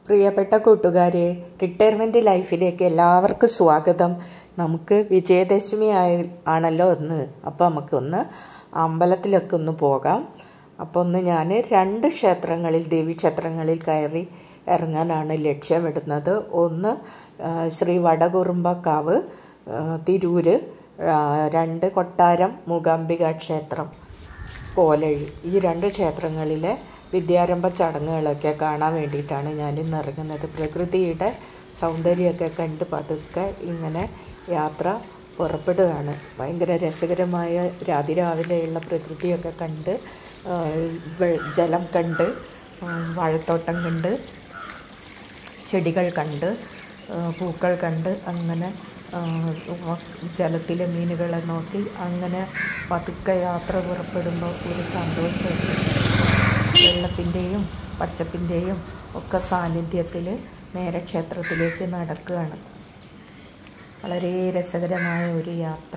പ്രിയപ്പെട്ട കൂട്ടുകാരെ റിട്ടയർമെൻറ്റ് ലൈഫിലേക്ക് എല്ലാവർക്കും സ്വാഗതം നമുക്ക് വിജയദശമി ആയി ആണല്ലോ ഒന്ന് അപ്പോൾ നമുക്കൊന്ന് അമ്പലത്തിലൊക്കെ ഒന്ന് പോകാം അപ്പോൾ ഒന്ന് ഞാൻ രണ്ട് ക്ഷേത്രങ്ങളിൽ ദേവീക്ഷേത്രങ്ങളിൽ കയറി ഇറങ്ങാനാണ് ലക്ഷ്യമിടുന്നത് ഒന്ന് ആ, ശ്രീ വടകുറുമ്പക്കാവ് ആ, തിരൂര് ആ, രണ്ട് കൊട്ടാരം മൂകാംബിക ക്ഷേത്രം കോലഴി ഈ രണ്ട് ക്ഷേത്രങ്ങളിലെ വിദ്യാരംഭ ചടങ്ങുകളൊക്കെ കാണാൻ വേണ്ടിയിട്ടാണ് ഞാൻ ഇന്ന് ഇറങ്ങുന്നത് പ്രകൃതിയുടെ സൗന്ദര്യമൊക്കെ കണ്ട് പതുക്കെ ഇങ്ങനെ യാത്ര പുറപ്പെടുകയാണ് ഭയങ്കര രസകരമായ രാതിരാവിലെയുള്ള പ്രകൃതിയൊക്കെ കണ്ട് ആ, വെ- ജലം കണ്ട് ആ, വാഴത്തോട്ടം കണ്ട് ചെടികൾ കണ്ട് ആ, പൂക്കൾ കണ്ട് അങ്ങനെ ആ, ജലത്തിലെ മീനുകളെ നോക്കി അങ്ങനെ പതുക്കെ യാത്ര പുറപ്പെടുമ്പോൾ ഒരു സന്തോഷമുണ്ട് വെള്ളത്തിൻ്റെയും പച്ചപ്പിൻ്റെയും ഒക്കെ സാന്നിധ്യത്തിൽ നേരെ ക്ഷേത്രത്തിലേക്ക് നടക്കുകയാണ് വളരെ രസകരമായ ഒരു യാത്ര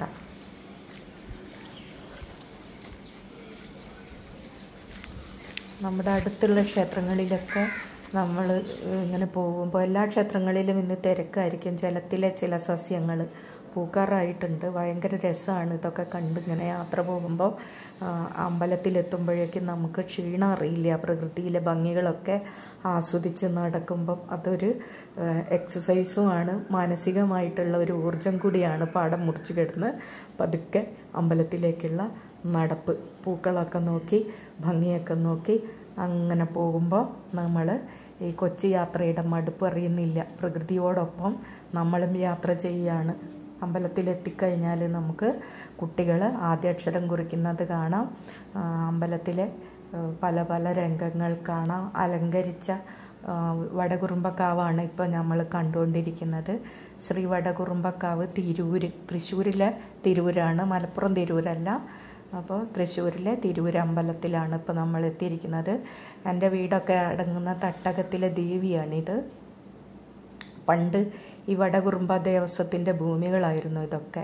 നമ്മുടെ അടുത്തുള്ള ക്ഷേത്രങ്ങളിലൊക്കെ നമ്മൾ ഇങ്ങനെ പോകുമ്പോൾ എല്ലാ ക്ഷേത്രങ്ങളിലും ഇന്ന് തിരക്കായിരിക്കും ജലത്തിലെ ചില സസ്യങ്ങൾ പൂക്കാറായിട്ടുണ്ട് ഭയങ്കര രസമാണ് ഇതൊക്കെ കണ്ട് ഇങ്ങനെ യാത്ര പോകുമ്പോൾ ആ, അമ്പലത്തിലെത്തുമ്പോഴേക്കും നമുക്ക് ക്ഷീണം അറിയില്ല പ്രകൃതിയിലെ ഭംഗികളൊക്കെ ആസ്വദിച്ച് നടക്കുമ്പം അതൊരു എക്സസൈസുമാണ് മാനസികമായിട്ടുള്ള ഒരു ഊർജം കൂടിയാണ് പാടം മുറിച്ച് കിടന്ന് പതുക്കെ അമ്പലത്തിലേക്കുള്ള നടപ്പ് പൂക്കളൊക്കെ നോക്കി ഭംഗിയൊക്കെ നോക്കി അങ്ങനെ പോകുമ്പോൾ നമ്മൾ ഈ കൊച്ചു യാത്രയുടെ മടുപ്പ് അറിയുന്നില്ല പ്രകൃതിയോടൊപ്പം നമ്മളും യാത്ര ചെയ്യുകയാണ് അമ്പലത്തിലെത്തിക്കഴിഞ്ഞാൽ നമുക്ക് കുട്ടികൾ ആദ്യാക്ഷരം കുറിക്കുന്നത് കാണാം ആ, അമ്പലത്തിലെ ആ, പല പല രംഗങ്ങൾ കാണാം അലങ്കരിച്ച ആ, വടകുറുമ്പക്കാവാണ് ഇപ്പോൾ നമ്മൾ കണ്ടുകൊണ്ടിരിക്കുന്നത് ശ്രീ വടകുറുമ്പക്കാവ് തിരൂര് തൃശ്ശൂരിലെ തിരൂരാണ് മലപ്പുറം തിരൂരല്ല അപ്പോൾ തൃശ്ശൂരിലെ തിരൂർ അമ്പലത്തിലാണ് ഇപ്പോൾ നമ്മൾ എത്തിയിരിക്കുന്നത് എൻ്റെ വീടൊക്കെ അടങ്ങുന്ന തട്ടകത്തിലെ ദേവിയാണിത് പണ്ട് ഈ വടകുറുമ്പ ദേവസ്വത്തിൻ്റെ ഭൂമികളായിരുന്നു ഇതൊക്കെ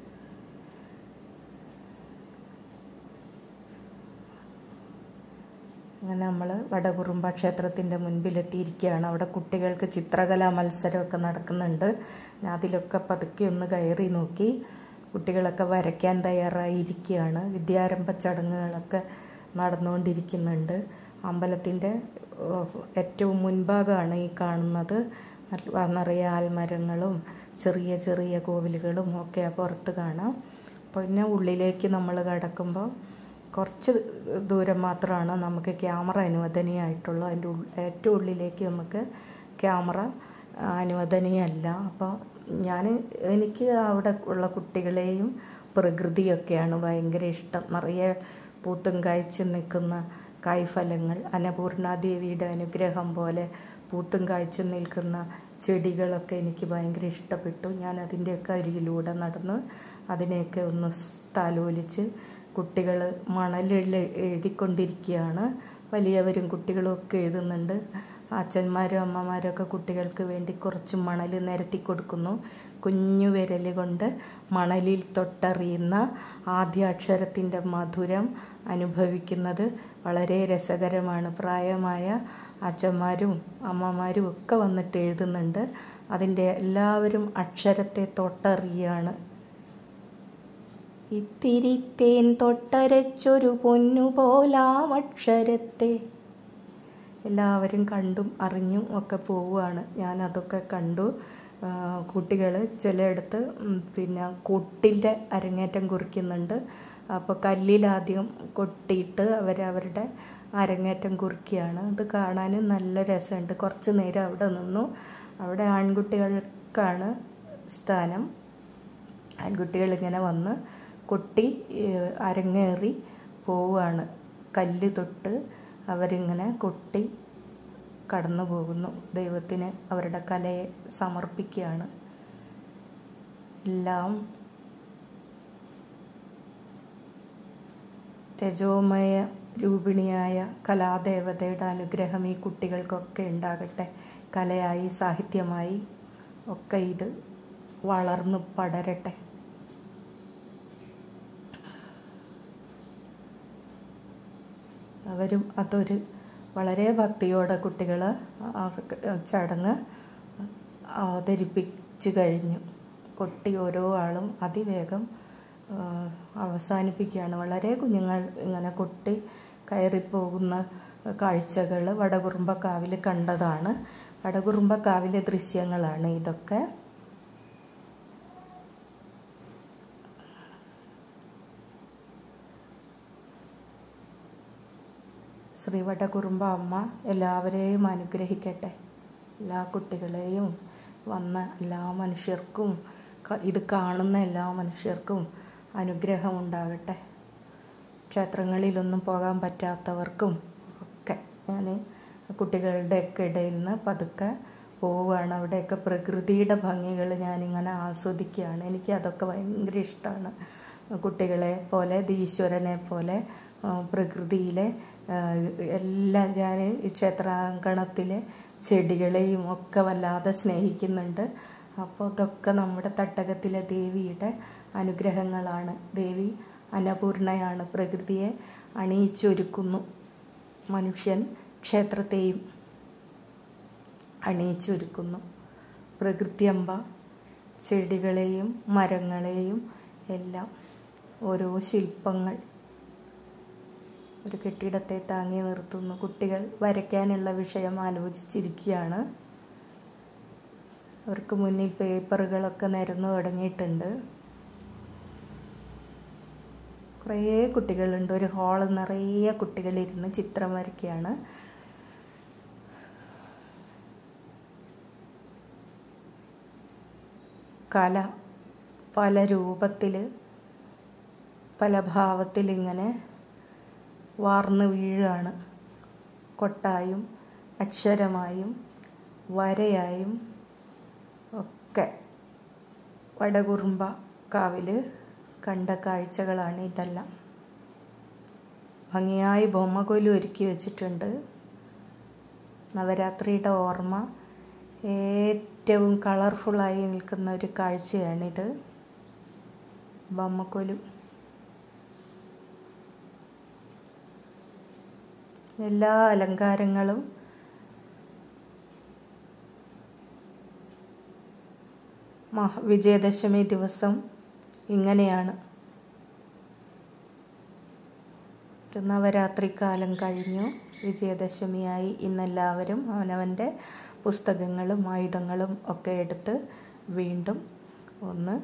അങ്ങനെ നമ്മൾ വടകുറുമ്പ ക്ഷേത്രത്തിൻ്റെ മുൻപിലെത്തിയിരിക്കുകയാണ് അവിടെ കുട്ടികൾക്ക് ചിത്രകലാ മത്സരമൊക്കെ നടക്കുന്നുണ്ട് ഞാൻ അതിലൊക്കെ പതുക്കെ ഒന്ന് കയറി നോക്കി കുട്ടികളൊക്കെ വരയ്ക്കാൻ തയ്യാറായിരിക്കുകയാണ് വിദ്യാരംഭ ചടങ്ങുകളൊക്കെ നടന്നുകൊണ്ടിരിക്കുന്നുണ്ട് അമ്പലത്തിൻ്റെ ഓഹ്, ഏറ്റവും മുൻഭാഗമാണ് ഈ കാണുന്നത് നല്ല- നിറയെ ആൽമരങ്ങളും ചെറിയ ചെറിയ കോവിലുകളും ഒക്കെ പുറത്ത് കാണാം പിന്നെ ഉള്ളിലേക്ക് നമ്മൾ കടക്കുമ്പോൾ കുറച്ച് ദൂരം മാത്രമാണ് നമുക്ക് ക്യാമറ അനുവദനീയമായിട്ടുള്ളൂ അതിൻ്റെ ഉൾ- ഏറ്റവും ഉള്ളിലേക്ക് നമുക്ക് ക്യാമറ ആ, അനുവദനീയമല്ല അപ്പോൾ ഞാൻ എനിക്ക് അവിടെ ഉള്ള കുട്ടികളെയും പ്രകൃതിയൊക്കെയാണ് ഭയങ്കര ഇഷ്ടം നിറയെ പൂത്തും കായ്ച്ച് നിൽക്കുന്ന കായ്ഫലങ്ങൾ അന്നപൂർണാദേവിയുടെ അനുഗ്രഹം പോലെ പൂത്തും കായ്ച്ചു നിൽക്കുന്ന ചെടികളൊക്കെ എനിക്ക് ഭയങ്കര ഇഷ്ടപ്പെട്ടു ഞാൻ അതിൻ്റെയൊക്കെ അരികിലൂടെ നടന്ന് അതിനെയൊക്കെ ഒന്ന് താലോലിച്ച് കുട്ടികൾ മണലിൽ എഴുതിക്കൊണ്ടിരിക്കുകയാണ് വലിയവരും കുട്ടികളും ഒക്കെ എഴുതുന്നുണ്ട് അച്ഛന്മാരും അമ്മമാരും ഒക്കെ കുട്ടികൾക്ക് വേണ്ടി കുറച്ച് മണൽ നിരത്തി കൊടുക്കുന്നു കുഞ്ഞു വിരൽ കൊണ്ട് മണലിൽ തൊട്ടറിയുന്ന ആദ്യാക്ഷരത്തിൻ്റെ മധുരം അനുഭവിക്കുന്നത് വളരെ രസകരമാണ് പ്രായമായ അച്ഛന്മാരും അമ്മമാരും ഒക്കെ വന്നിട്ട് എഴുതുന്നുണ്ട് അതിൻ്റെ എല്ലാവരും അക്ഷരത്തെ തൊട്ടറിയാണ് ഇത്തിരി തേൻ തൊട്ടരച്ചൊരു പൊന്നുപോലാം അക്ഷരത്തെ എല്ലാവരും കണ്ടും അറിഞ്ഞും ഒക്കെ പോവുകയാണ് ഞാനതൊക്കെ കണ്ടു കുട്ടികൾ ചിലയിടത്ത് ഉം, പിന്നെ കൊട്ടിൻ്റെ അരങ്ങേറ്റം കുറിക്കുന്നുണ്ട് അപ്പോൾ കല്ലിലാദ്യം കൊട്ടിയിട്ട് അവരവരുടെ അരങ്ങേറ്റം കുറിക്കുകയാണ് അത് കാണാൻ നല്ല രസമുണ്ട് കുറച്ച് നേരം അവിടെ നിന്നു അവിടെ ആൺകുട്ടികൾക്കാണ് സ്ഥാനം ആൺകുട്ടികൾ ഇങ്ങനെ വന്ന് കൊട്ടി ഏഹ്, അരങ്ങേറി പോവുകയാണ് കല്ല് തൊട്ട് അവരിങ്ങനെ കൊട്ടി കടന്നു പോകുന്നു ദൈവത്തിന് അവരുടെ കലയെ സമർപ്പിക്കുകയാണ് എല്ലാം തേജോമയ രൂപിണിയായ കലാദേവതയുടെ അനുഗ്രഹം ഈ കുട്ടികൾക്കൊക്കെ ഉണ്ടാകട്ടെ കലയായി സാഹിത്യമായി ഒക്കെ ഇത് വളർന്നു പടരട്ടെ അവരും അതൊരു വളരെ ഭക്തിയോടെ കുട്ടികൾ ചടങ്ങ് അവതരിപ്പിച്ചു കഴിഞ്ഞു കൊട്ടി ഓരോ ആളും അതിവേഗം ആ, അവസാനിപ്പിക്കുകയാണ് വളരെ കുഞ്ഞുങ്ങൾ ഇങ്ങനെ കൊട്ടി കയറിപ്പോകുന്ന കാഴ്ചകൾ വടകുറുമ്പക്കാവിൽ കണ്ടതാണ് വടകുറുമ്പക്കാവിലെ ദൃശ്യങ്ങളാണ് ഇതൊക്കെ ശ്രീ വടകുറുമ്പ അമ്മ എല്ലാവരെയും അനുഗ്രഹിക്കട്ടെ എല്ലാ കുട്ടികളെയും വന്ന എല്ലാ മനുഷ്യർക്കും ക- ഇത് കാണുന്ന എല്ലാ മനുഷ്യർക്കും അനുഗ്രഹം ഉണ്ടാകട്ടെ ക്ഷേത്രങ്ങളിലൊന്നും പോകാൻ പറ്റാത്തവർക്കും ഒക്കെ ഞാൻ കുട്ടികളുടെയൊക്കെ ഇടയിൽ നിന്ന് പതുക്കെ പോവുകയാണ് അവിടെയൊക്കെ പ്രകൃതിയുടെ ഭംഗികൾ ഞാനിങ്ങനെ ആസ്വദിക്കുകയാണ് എനിക്ക് അതൊക്കെ ഭയങ്കര ഇഷ്ടമാണ് കുട്ടികളെ പോലെ ദ ഈശ്വരനെ പോലെ ആ, പ്രകൃതിയിലെ ആ, എല്ലാം ഞാൻ ഈ ക്ഷേത്രാങ്കണത്തിലെ ചെടികളെയും ഒക്കെ വല്ലാതെ സ്നേഹിക്കുന്നുണ്ട് അപ്പോൾ ഇതൊക്കെ നമ്മുടെ തട്ടകത്തിലെ ദേവിയുടെ അനുഗ്രഹങ്ങളാണ് ദേവി അന്നപൂർണയാണ് പ്രകൃതിയെ അണിയിച്ചൊരുക്കുന്നു മനുഷ്യൻ ക്ഷേത്രത്തെയും അണിയിച്ചൊരുക്കുന്നു പ്രകൃതിയമ്പ ചെടികളെയും മരങ്ങളെയും എല്ലാം ഓരോ ശില്പങ്ങൾ ഒരു കെട്ടിടത്തെ താങ്ങി നിർത്തുന്നു കുട്ടികൾ വരയ്ക്കാനുള്ള വിഷയം ആലോചിച്ചിരിക്കുകയാണ് അവർക്ക് മുന്നിൽ പേപ്പറുകളൊക്കെ നിരന്നു തുടങ്ങിയിട്ടുണ്ട് കുറേ കുട്ടികളുണ്ട് ഒരു ഹാള് നിറയെ കുട്ടികളിരുന്ന് ചിത്രം വരയ്ക്കുകയാണ് കല പല രൂപത്തിൽ പല ഭാവത്തിൽ ഇങ്ങനെ വാർന്നു വീഴുകയാണ് കൊട്ടായും അക്ഷരമായും വരയായും ഒക്കെ വടകുറുമ്പ കാവിൽ കണ്ട കാഴ്ചകളാണ് ഇതെല്ലാം ഭംഗിയായി ബൊമ്മകൊലു ഒരുക്കി വെച്ചിട്ടുണ്ട് നവരാത്രിയുടെ ഓർമ്മ ഏറ്റവും കളർഫുള്ളായി നിൽക്കുന്ന ഒരു കാഴ്ചയാണിത് ബൊമ്മക്കൊലു എല്ലാ അലങ്കാരങ്ങളും മഹ വിജയദശമി ദിവസം ഇങ്ങനെയാണ് ഒരു നവരാത്രി കാലം കഴിഞ്ഞു വിജയദശമിയായി ഇന്നെല്ലാവരും അവനവൻ്റെ പുസ്തകങ്ങളും ആയുധങ്ങളും ഒക്കെ എടുത്ത് വീണ്ടും ഒന്ന്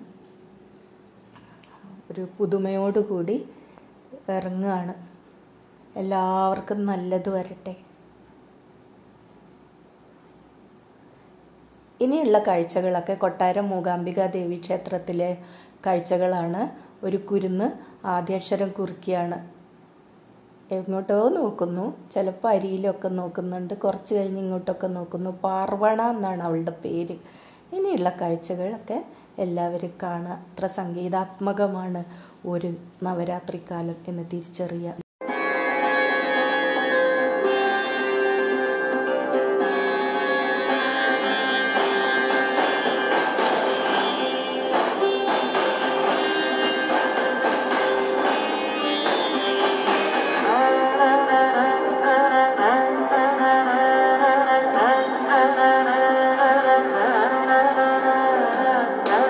ഒരു പുതുമയോടുകൂടി ഇറങ്ങുകയാണ് എല്ലാവർക്കും നല്ലത് വരട്ടെ ഇനിയുള്ള കാഴ്ചകളൊക്കെ കൊട്ടാരം മൂകാംബിക ദേവി ക്ഷേത്രത്തിലെ കാഴ്ചകളാണ് ഒരു കുരുന്ന് ആദ്യാക്ഷരം കുറിക്കുകയാണ് എങ്ങോട്ടോ നോക്കുന്നു ചിലപ്പോൾ അരിയിലൊക്കെ നോക്കുന്നുണ്ട് കുറച്ച് കഴിഞ്ഞ് ഇങ്ങോട്ടൊക്കെ നോക്കുന്നു പാർവണ എന്നാണ് അവളുടെ പേര് ഇനിയുള്ള കാഴ്ചകളൊക്കെ എല്ലാവരും കാണുക അത്ര സംഗീതാത്മകമാണ് ഒരു നവരാത്രിക്കാലം എന്ന് തിരിച്ചറിയുക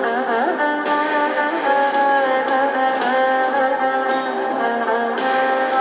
Thank you.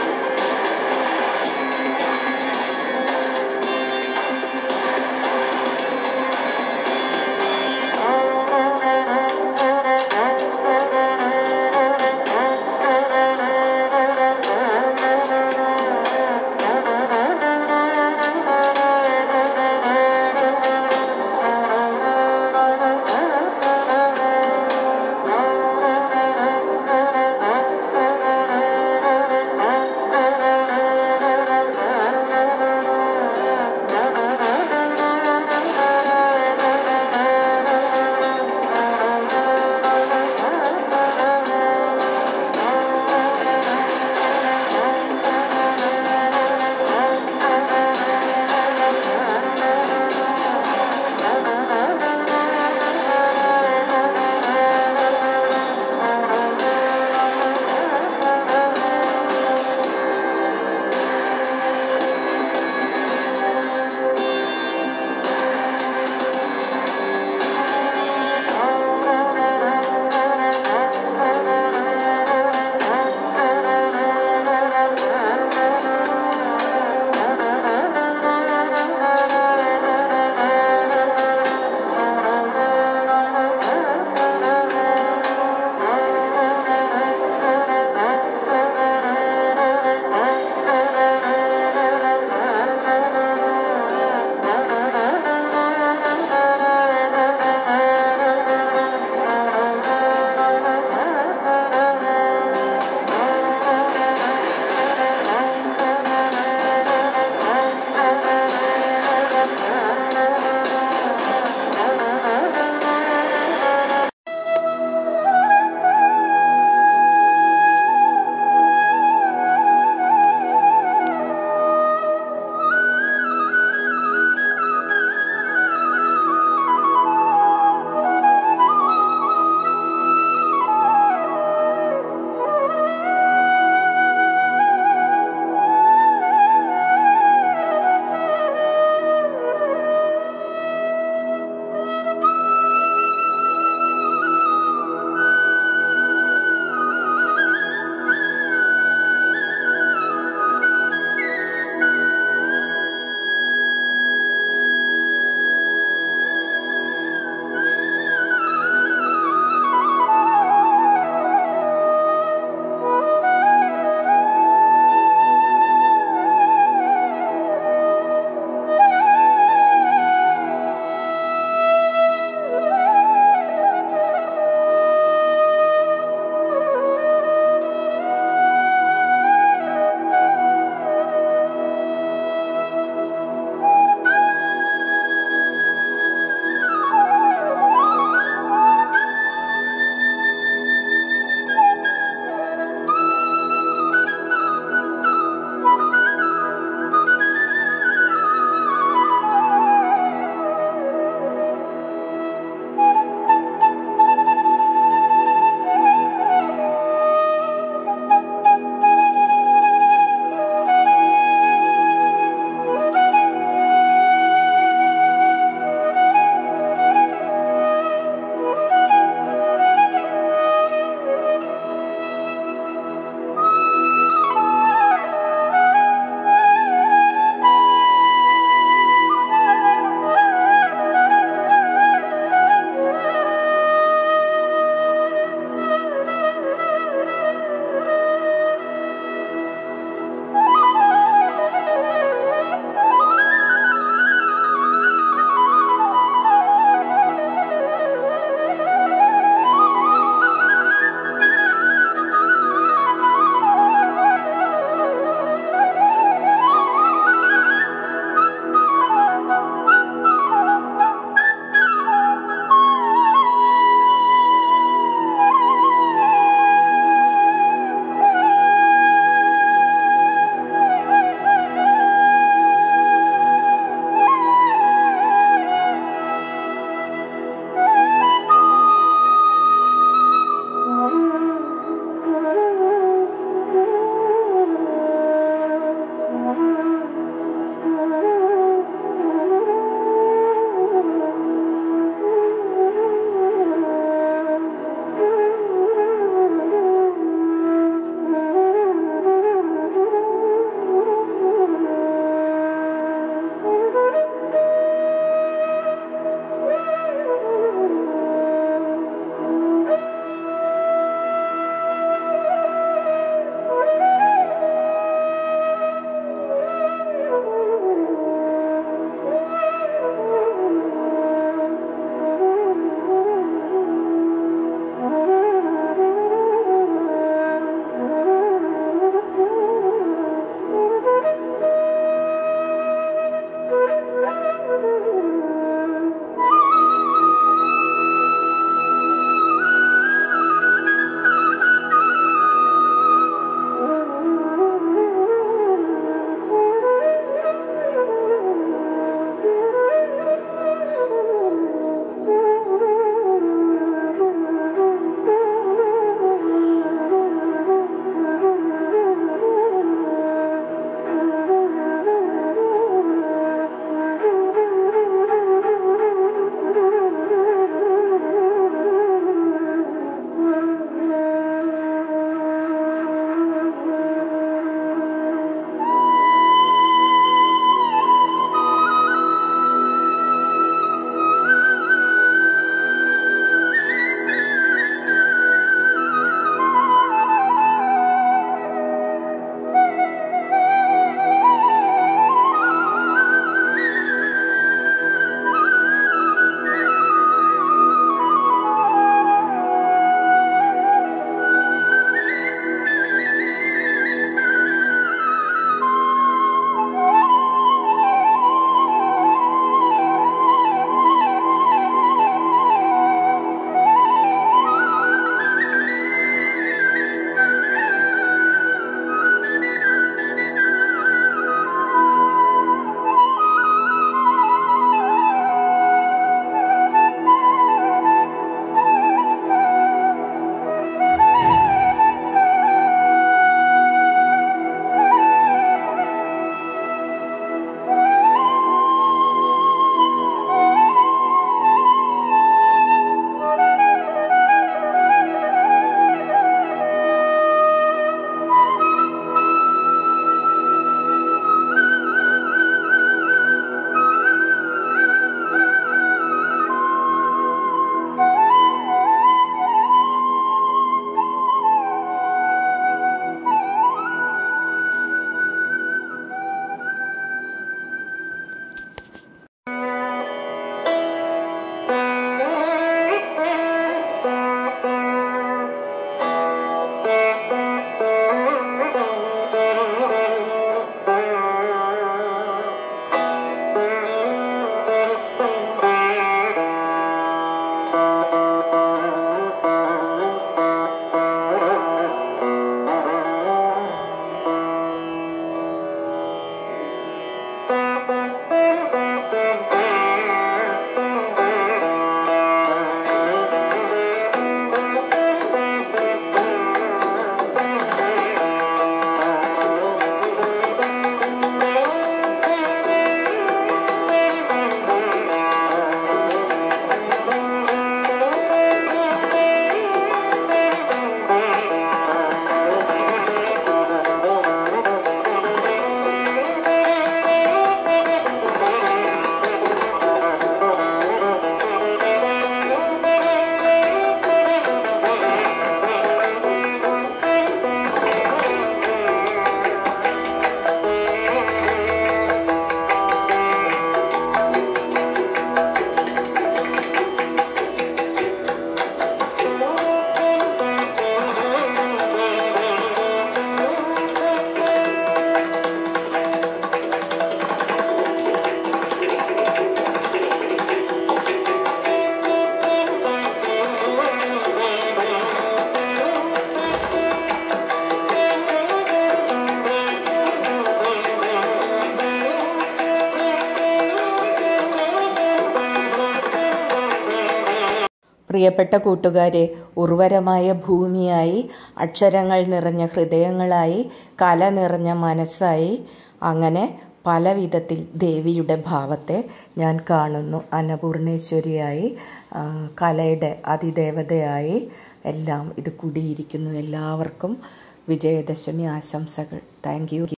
പ്രിയപ്പെട്ട കൂട്ടുകാരെ ഉർവരമായ ഭൂമിയായി അക്ഷരങ്ങൾ നിറഞ്ഞ ഹൃദയങ്ങളായി കല നിറഞ്ഞ മനസ്സായി അങ്ങനെ പല വിധത്തിൽ ദേവിയുടെ ഭാവത്തെ ഞാൻ കാണുന്നു അന്നപൂർണേശ്വരിയായി ആ, കലയുടെ അതിദേവതയായി എല്ലാം ഇത് കുടിയിരിക്കുന്നു എല്ലാവർക്കും വിജയദശമി ആശംസകൾ താങ്ക് യു